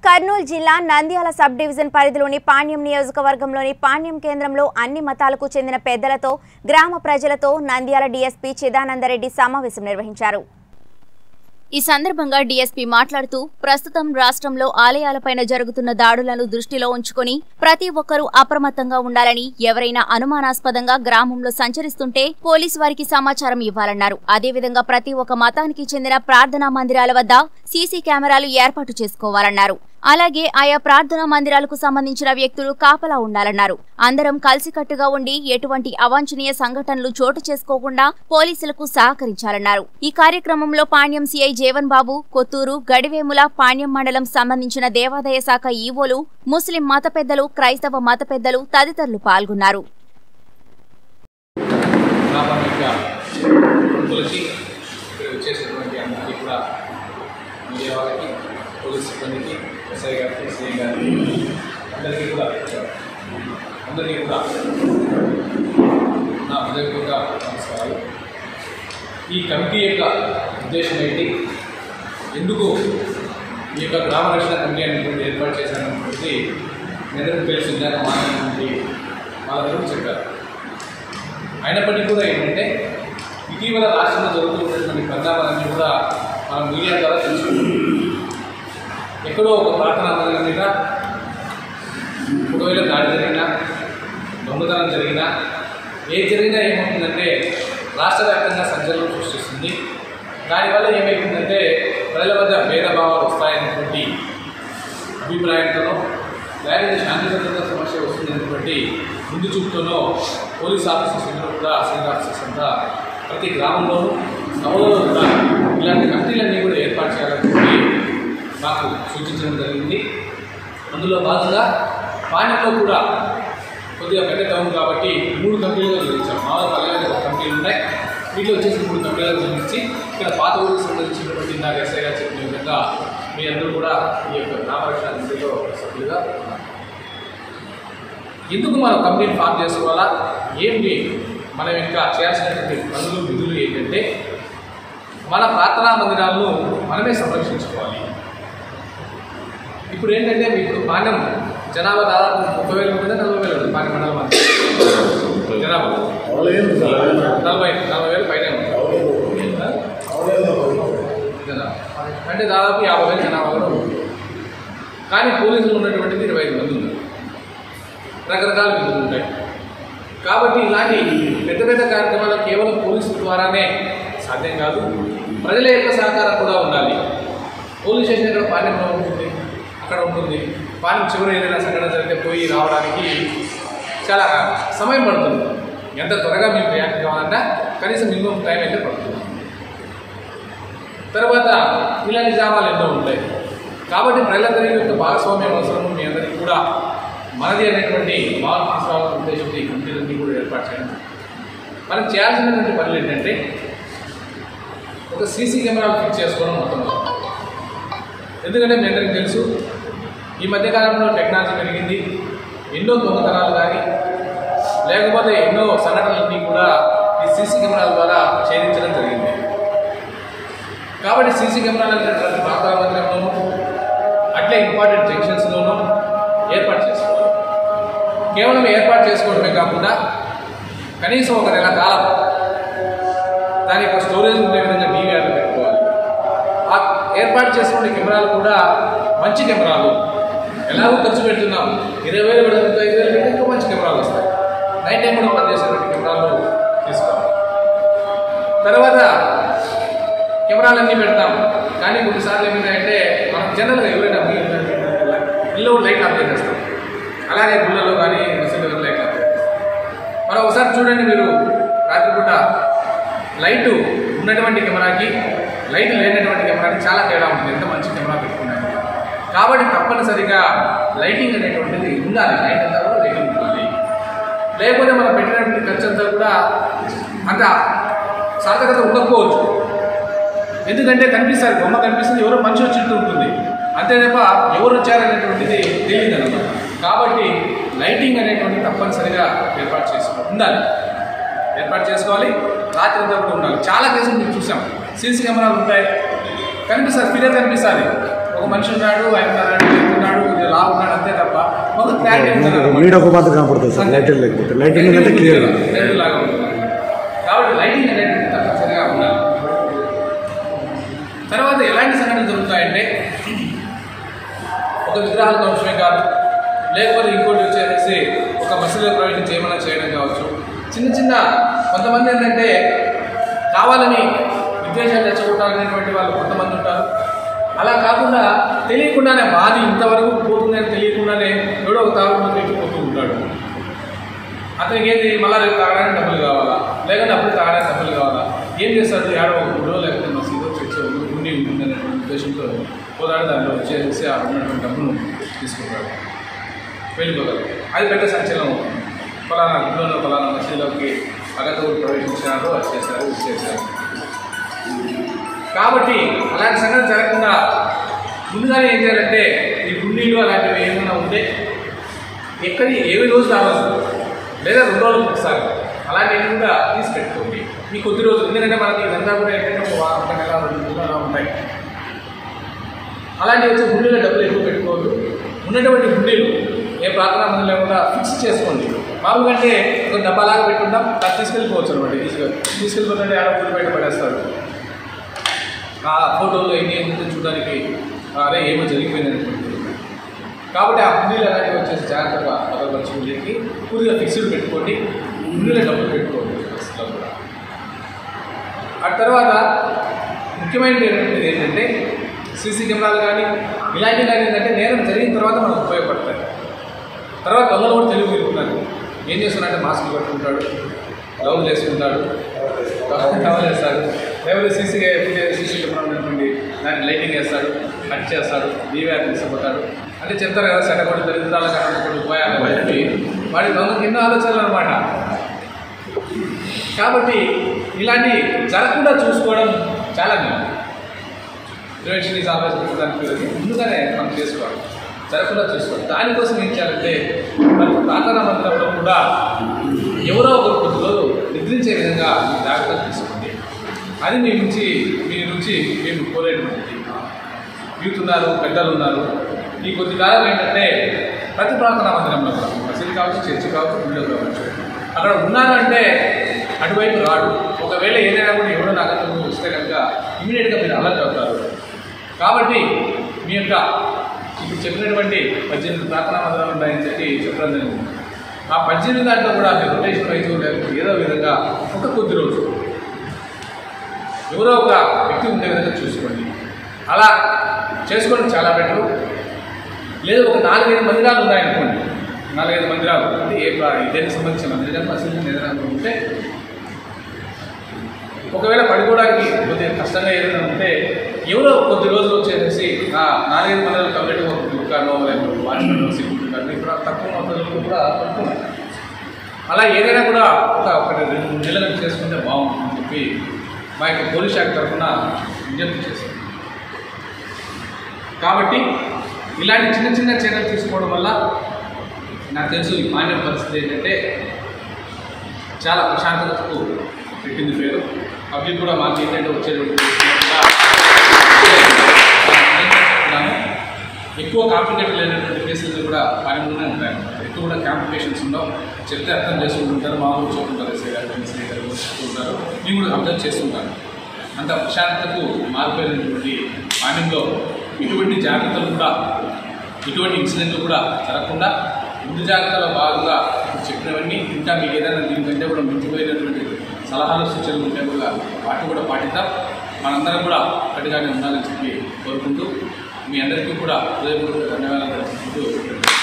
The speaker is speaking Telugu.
కర్నూలు జిల్లా నంద్యాల సబ్ డివిజన్ పరిధిలోని పాణ్యం నియోజకవర్గంలోని పాణ్యం కేంద్రంలో అన్ని మతాలకు చెందిన పెద్దలతో గ్రామ ప్రజలతో నంద్యాల డీఎస్పీ చిదానందరెడ్డి సమావేశం నిర్వహించారు ఈ సందర్భంగా డీఎస్పీ మాట్లాడుతూ ప్రస్తుతం రాష్ట్రంలో ఆలయాలపైన జరుగుతున్న దాడులను దృష్టిలో ఉంచుకొని ప్రతి ఒక్కరూ అప్రమత్తంగా ఉండాలని ఎవరైనా అనుమానాస్పదంగా గ్రామంలో సంచరిస్తుంటే పోలీసు వారికి సమాచారం ఇవ్వాలన్నారు అదేవిధంగా ప్రతి ఒక్క మతానికి చెందిన ప్రార్థనా మందిరాల వద్ద సీసీ కెమెరాలు ఏర్పాటు చేసుకోవాలన్నారు అలాగే ఆయా ప్రార్థనా మందిరాలకు సంబంధించిన వ్యక్తులు కాపలా ఉండాలన్నారు అందరం కలిసికట్టుగా ఉండి ఎటువంటి అవాంఛనీయ సంఘటనలు చోటు చేసుకోకుండా పోలీసులకు సహకరించాలన్నారు ఈ కార్యక్రమంలో పాణ్యం సీఐ జీవన్ బాబు కొత్తూరు గడివేముల పాణ్యం మండలం సంబంధించిన దేవాదాయ శాఖ ఈవోలు ముస్లిం మత పెద్దలు క్రైస్తవ మత పెద్దలు తదితరులు పాల్గొన్నారు ప్రాథమిక తులసి ఇక్కడ వచ్చేసినటువంటి అందరికీ కూడా మీడియా వాళ్ళకి పోలీస్ సిబ్బందికి ఎస్ఐ గారికి సిఐ గారికి అందరికీ కూడా అందరికీ కూడా నా హృదయపూర్వక నమస్కారాలు ఈ కమిటీ యొక్క ఉద్దేశం ఏంటి ఎందుకు ఈ యొక్క గ్రామ రక్షణ కమిటీ అనేటువంటి ఏర్పాటు చేశాననేది నిరంతరం తెలిసి ఇందాక మాట్లాడినటువంటి వాళ్ళందరూ చెప్పారు అయినప్పటికీ కూడా ఏంటంటే ఇటీవల రాష్ట్రంలో జరుగుతున్నటువంటి పరిణామాలన్నీ కూడా మనం మీడియా ద్వారా తెలుసుకుంటున్నాం ఎక్కడో ఒక ప్రార్థనా మందిరం మీద ఒకవేళ దాడి జరిగినా దొంగతనం జరిగినా ఏది జరిగినా ఏమవుతుందంటే రాష్ట్ర వ్యాప్తంగా సంచలనం సృష్టిస్తుంది దానివల్ల ఏమైతుందంటే ప్రజల మధ్య భేదభావాలు వస్తాయనేటువంటి అభిప్రాయంతోనో లేకపోతే శాంతి భద్రత సమస్య వస్తుందనేటువంటి ముందు చూపుతోనో పోలీస్ ఆఫీసర్స్ అందరూ కూడా సీనియర్ ఆఫీసర్స్ అంతా ప్రతి గ్రామంలోనూ నవలలో కూడా ఇలాంటి కమిటీలన్నీ కూడా ఏర్పాటు చేయాలని చెప్పి మాకు సూచించడం జరిగింది అందులో భాగంగా పానీలో కూడా కొద్దిగా పెద్ద టౌన్ కాబట్టి మూడు కంపెనీలుగా విభజించాం మామూలు పల్లెలు ఒక కంపెనీలు ఉన్నాయి వీటిలో వచ్చేసి మూడు కంపెనీలుగా విభజించి ఇక్కడ పాత ఊరికి సంబంధించినటువంటి ఇందాక ఎస్ఐ గారు చెప్పిన విధంగా మీ అందరూ కూడా ఈ యొక్క గ్రామరక్షణ కమిటీలో సభ్యులుగా ఉన్నారు ఎందుకు మనం కంపెనీని ఫామ్ చేసుకోవాలా ఏంటి మనం ఇంకా చేయాల్సినటువంటి పనులు విధులు ఏంటంటే మన ప్రార్థనా మందిరాలను మనమే సంరక్షించుకోవాలి ఇప్పుడు ఏంటంటే ఇప్పుడు పాండ్యం జనాభా దాదాపు ముప్పై వేలు ఉంటుంది నలభై వేలు ఉంటుంది పాండ్యం మండలం అంతా జనాభా నలభై నలభై వేలు పైన ఉంటుంది ఆ? జనాభా అంటే దాదాపు యాభై వేలు జనాభా కూడా ఉంటుంది కానీ పోలీసులు ఉన్నటువంటిది ఇరవై ఐదు మంది ఉన్నారు రకరకాల విధులు ఉంటాయి కాబట్టి ఇలాంటి పెద్ద పెద్ద కార్యక్రమాలు కేవలం పోలీసుల ద్వారానే సాధ్యం కాదు ప్రజల యొక్క సహకారం కూడా ఉండాలి పోలీస్ స్టేషన్ ఇక్కడ పాలెంలో ఉంటుంది అక్కడ ఉంటుంది పాలెం చివరి ఏదైనా సంఘటన జరిగితే పోయి రావడానికి చాలా సమయం పడుతుంది ఎంత త్వరగా మీకు రియాక్ట్ కావాలన్నా కనీసం మినిమం టైం అయితే పడుతుంది తర్వాత ఇలా నిజామాలు ఎన్నో ఉంటాయి కాబట్టి ప్రజలందరి యొక్క భాగస్వామ్యం అవసరం మీ అందరికీ కూడా మనది అనేటువంటి భావన తీసుకోవాలనే ఉద్దేశంతో ఈ కమిటీలన్నీ కూడా ఏర్పాటు చేయడం మనం చేయాల్సినటువంటి పనులు ఏంటంటే ఒక సీసీ కెమెరాలు ఫిక్స్ చేసుకోవడం మొత్తం ఎందుకంటే మీ అందరికీ తెలుసు ఈ మధ్యకాలంలో టెక్నాలజీ పెరిగింది ఎన్నో దొంగతనాలు కానీ లేకపోతే ఎన్నో సంఘటనలన్నీ కూడా ఈ సీసీ కెమెరాల ద్వారా ఛేదించడం జరిగింది కాబట్టి సీసీ కెమెరాలు ప్రతి ప్రాంతాల మందిరంలోనూ అట్లే ఇంపార్టెంట్ జంక్షన్స్లోనూ ఏర్పాటు చేసుకోవాలి కేవలం ఏర్పాటు చేసుకోవడమే కాకుండా కనీసం ఒక నెల కాలం దాని యొక్క స్టోరేజ్ ఉండే విధంగా డీవీఆర్లు పెట్టుకోవాలి ఆ ఏర్పాటు చేసుకునే కెమెరాలు కూడా మంచి కెమెరాలు ఎలాగో ఖర్చు పెడుతున్నాం ఇరవై వేలు పెడితే ఐదు వేలు పెడితే ఇంకా మంచి కెమెరాలు వస్తాయి నైట్ టైం కూడా పనిచేసేటువంటి కెమెరాలు తీసుకోవాలి తర్వాత కెమెరాలన్నీ పెడతాం కానీ కొన్నిసార్లు ఏమైందంటే మనం జనరల్గా ఎవరైనా మీ ఇల్లు లైట్ ఆఫ్ చేసేస్తాం అలాగే గుళ్ళలో కానీ మసీదు దగ్గర లైట్ ఆఫ్ చేస్తాం మరి ఒకసారి చూడండి మీరు రాత్రిపూట లైట్ ఉన్నటువంటి కెమెరాకి లైట్ లేనటువంటి కెమెరాకి చాలా తేడా ఉంటుంది ఎంత మంచి కెమెరా పెట్టుకున్నాను కాబట్టి తప్పనిసరిగా లైటింగ్ అనేటువంటిది ఉండాలి లైట్ అంతా కూడా లైటింగ్ ఉండాలి లేకపోతే మనం పెట్టినటువంటి ఖర్చు అంతా కూడా అంత సార్థకత ఉండకపోవచ్చు ఎందుకంటే కనిపిస్తారు బొమ్మ కనిపిస్తుంది ఎవరో మనిషి వచ్చినట్టు ఉంటుంది అంతే తప్ప ఎవరు వచ్చారనేటువంటిది తెలియదు అనమాట కాబట్టి లైటింగ్ అనేటువంటిది తప్పనిసరిగా ఏర్పాటు చేసుకోవాలి ఉండాలి ఏర్పాటు చేసుకోవాలి రాత్రి అంతా కూడా ఉండాలి చాలా కేసులు మేము చూసాం సీసీ కెమెరాలు ఉంటాయి కనిపిస్తుంది క్లియర్ కనిపిస్తుంది ఒక మనిషి ఉన్నాడు ఆయన ఉన్నాడు క్లారిటీ ఉంటుంది వీడియో ఒక మాత్రం కనపడుతుంది సార్ లైట్ లేకపోతే లైట్ ఏంటంటే క్లియర్ లైటింగ్ లాగా ఉంటుంది కాబట్టి లైటింగ్ అనేది తప్పనిసరిగా ఉండాలి తర్వాత ఎలాంటి సంఘటనలు జరుగుతాయంటే ఒక విగ్రహాల ధ్వంసమే కాదు లేకపోతే ఇంకోటి వచ్చేసి ఒక మసీదులో ప్రవేశించి ఏమైనా చేయడం కావచ్చు చిన్న చిన్న కొంతమంది ఏంటంటే కావాలని విద్వేషాలు తెచ్చగొట్టాలనేటువంటి వాళ్ళు కొంతమంది ఉంటారు అలా కాకుండా తెలియకుండానే మాది ఇంతవరకు పోతుందని తెలియకుండానే ఎవడో ఒక తాగుడు ఎక్కిపోతూ ఉంటాడు అతనికి ఏంది మళ్ళీ రేపు తాగడానికి డబ్బులు కావాలా లేకపోతే అప్పుడు తాగడానికి డబ్బులు కావాలా ఏం చేస్తాడు ఏడో ఒక గుడో లేకపోతే మసీదో చర్చ ఉండి ఉంటుందనే ఉద్దేశంతో పోరాడు దాంట్లో వచ్చేసి ఆ ఉన్నటువంటి డబ్బును తీసుకుంటాడు వెళ్ళిపోతాడు అది పెద్ద సంచలనం అవుతుంది ఫలానా గుడిలో ఫలానా మసీదులోకి అగతవులు ప్రవేశించినారు అది చేశారు ఇది చేశారు కాబట్టి అలాంటి సంగతి జరగకుండా ముందుగానే ఏం చేయాలంటే ఈ గుండీలు అలాంటివి ఏమైనా ఉంటే ఎక్కడి ఏవి రోజు రావచ్చు లేదా రెండు రోజులకు ఒకసారి అలాంటివి కూడా తీసి పెట్టుకోండి మీ కొద్ది రోజులు ఎందుకంటే మనకి ఇదంతా కూడా ఏంటంటే ఒక వారం ఒక నెల రెండు నెలలు అలా ఉంటాయి అలాంటివి వచ్చి గుండెలో డబ్బులు ఎక్కువ పెట్టుకోవద్దు ఉన్నటువంటి గుండెలు ఏ ప్రార్థనా మందులు లేకుండా ఫిక్స్ చేసుకోండి మామూలుగా అంటే ఒక డబ్బాలాగా పెట్టుకుంటాం అది తీసుకెళ్ళిపోవచ్చు అనమాట ఈజీగా తీసుకెళ్ళిపోతుంటే ఆడ గుండె బయట పడేస్తారు ఆ ఫోటోలో ఎన్ని ఏంటంటే చూడడానికి అదే ఏమో జరిగిపోయింది అనుకుంటుంది కాబట్టి ఆ హుండీలు అలాంటివి వచ్చేసి జాగ్రత్తగా భద్రపరిచి హుండీకి పూర్తిగా ఫిక్స్డ్ పెట్టుకోండి హుండీలో డబ్బులు పెట్టుకోండి అసలు కూడా ఆ తర్వాత ముఖ్యమైనది ఏంటంటే ఏంటంటే సీసీ కెమెరాలు కానీ ఇలాంటివి కానీ ఏంటంటే నేరం జరిగిన తర్వాత మనకు ఉపయోగపడతాయి తర్వాత దొంగలు కూడా తెలివి మీరుకున్నారు ఏం చేస్తున్నారంటే మాస్క్ కట్టుకుంటాడు గ్లౌజ్ వేసుకుంటాడు కవర్ వేస్తాడు లేకపోతే సీసీ సీసీ కెమెరా ఉన్నటువంటి దానికి లైటింగ్ వేస్తాడు కట్ చేస్తాడు డీవీఆర్ తీసుకుపోతాడు అంటే చెప్తారు కదా సెటగొడి దరిద్రాల కారణం పోయాలి అని చెప్పి వాడి దొంగకి ఎన్నో ఆలోచనలు అనమాట కాబట్టి ఇలాంటి జరగకుండా చూసుకోవడం చాలా మేలు ప్రివెన్షన్ ఈజ్ ఆల్వేస్ దానికి ముందుగానే మనం చేసుకోవాలి జరగకుండా చూసుకోవాలి దానికోసం ఏం చేయాలంటే మన ప్రార్థనా మందిరంలో కూడా ఎవరో ఒకరు కొద్ది రోజులు నిద్రించే విధంగా మీ జాగ్రత్తలు తీసుకోండి అది మీ నుంచి మీ నుంచి మేము కోరేటువంటిది యూత్ ఉన్నారు పెద్దలు ఉన్నారు ఈ కొద్ది కాలం ఏంటంటే ప్రతి ప్రార్థనా మందిరంలో కూడా మసీదు కావచ్చు చర్చి కావచ్చు గుడిలో కావచ్చు అక్కడ ఉన్నారంటే అటువైపు రాడు ఒకవేళ ఏదైనా కూడా ఎవడో నాకు అతను వస్తే కనుక ఇమీడియట్గా మీరు అలర్ట్ అవుతారు కాబట్టి మీ యొక్క ఇప్పుడు చెప్పినటువంటి పద్దెనిమిది ప్రార్థనా మందిరాలు ఉన్నాయని చెప్పి చెప్పడం జరిగింది ఆ పద్దెనిమిది దాంట్లో కూడా మీరు రొటేషన్ వైజ్ లేకపోతే ఏదో విధంగా ఒక కొద్ది రోజు ఎవరో ఒక వ్యక్తి ఉండే విధంగా చూసుకోండి అలా చేసుకోవడం చాలా బెటర్ లేదు ఒక నాలుగైదు మందిరాలు ఉన్నాయనుకోండి నాలుగైదు మందిరాలు అంటే ఏ ప్రా- ఇదేనికి సంబంధించిన మందిరం మసీదు ఏదైనా ఉంటే ఒకవేళ పడుకోవడానికి కొద్దిగా కష్టంగా ఏదైనా ఉంటే ఎవరో కొద్ది రోజులు వచ్చేసేసి ఆ నాలుగైదు మందిరాలు కంప్లీట్గా ఒక కుక్కర్నో లేకపోతే వాచ్మెన్ సిక్కుంటున్నారు ఇప్పుడు తక్కువ మొత్తంలో కూడా పడుతున్నారు అలా ఏదైనా కూడా ఒక ఒక రెండు మూడు నెలలు చేసుకుంటే బాగుంటుందని చెప్పి మా యొక్క పోలీస్ శాఖ తరఫున విజ్ఞప్తి చేశాం కాబట్టి ఇలాంటి చిన్న చిన్న చర్యలు తీసుకోవడం వల్ల నాకు తెలుసు ఈ మాన్య పరిస్థితి ఏంటంటే చాలా ప్రశాంతతకు పెట్టింది పేరు పబ్లిక్ కూడా మాకు ఏంటంటే వచ్చేటువంటి చెప్తున్నాను. ఎక్కువ కాంప్లికేటెడ్ లేనటువంటి కేసులు కూడా పనిలోనే ఉంటాయి ఎక్కువ కూడా కాంప్లికేషన్స్ ఉండవు చెప్తే అర్థం చేసుకుంటుంటారు మామూలు చెప్తుంటారు ఎస్ఐ గారు ఎస్ఐ గారు చెప్తుంటారు మేము కూడా అర్థం చేస్తుంటాను అంత ప్రశాంతతకు మారిపోయినటువంటి పానీయంలో ఇటువంటి జాగ్రత్తలు కూడా ఇటువంటి ఇన్సిడెంట్లు కూడా జరగకుండా ముందు జాగ్రత్తలో భాగంగా ఇప్పుడు చెప్పినవన్నీ ఇంకా మీకు ఏదైనా దీనికంటే కూడా మించిపోయినటువంటి సలహాలు సూచనలు ఉంటే కూడా వాటిని కూడా పాటిద్దాం మనందరం కూడా ఒకటిగానే ఉండాలని చెప్పి కోరుకుంటూ మీ అందరికీ కూడా హృదయపూర్వక ధన్యవాదాలు తెలుపుకుంటూ